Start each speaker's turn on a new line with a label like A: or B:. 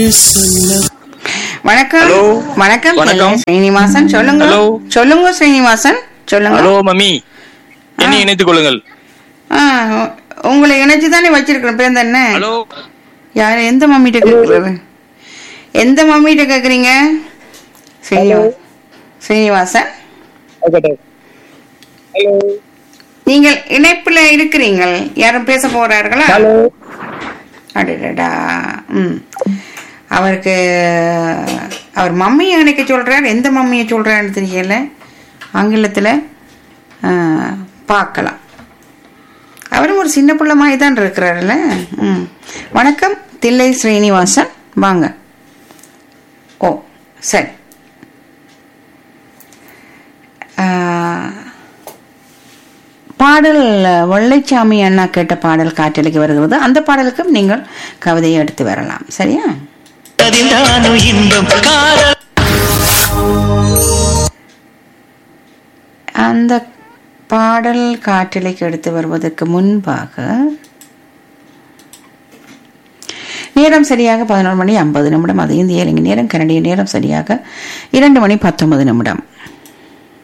A: வணக்கம்
B: Hello.
A: வணக்கம்
B: வணக்கம்.
A: ஸ்ரீனிவாசன் சொல்லுங்க
B: Hello.
A: சொல்லுங்க ஸ்ரீனிவாசன் சொல்லுங்க
B: ஹலோ மம்மி என்னை
A: ஆ.
B: இணைத்துக் கொள்ளுங்கள்
A: ஆ, உங்களை இணைச்சு தானே வச்சிருக்கிறேன் பேர் என்ன
B: ஹலோ
A: யார் எந்த மம்மிட்ட கேட்கறது எந்த மம்மிட்ட கேக்குறீங்க ஸ்ரீனிவாசன் ஸ்ரீனிவாசன்
B: ஹலோ
A: நீங்கள் இணைப்புல இருக்கிறீங்கள் யாரும் பேச போறார்களா
B: ஹலோ
A: அடடா ம் அவருக்கு அவர் மம்மியை இணைக்க சொல்றார் எந்த மம்மியை சொல்றாருன்னு தெரியல ஆங்கிலத்தில் பார்க்கலாம் அவரும் ஒரு சின்ன பிள்ளை மாதிரி தான் இருக்கிறாருல்ல ம் வணக்கம் தில்லை ஸ்ரீனிவாசன் வாங்க ஓ சரி ஆ, பாடல் வெள்ளைச்சாமி அண்ணா கேட்ட பாடல் காற்றலைக்கு வருகிறது அந்த பாடலுக்கும் நீங்கள் கவிதையை எடுத்து வரலாம் சரியா
C: அதிர்ந்தானு இன்பம் காதல்
A: அந்த பாடல் காற்றலைக்கு எடுத்து வருவதற்கு முன்பாக நேரம் சரியாக பதினோரு மணி ஐம்பது நிமிடம் அது இந்திய இலங்கை நேரம் கனடிய நேரம் சரியாக இரண்டு மணி பத்தொன்பது நிமிடம்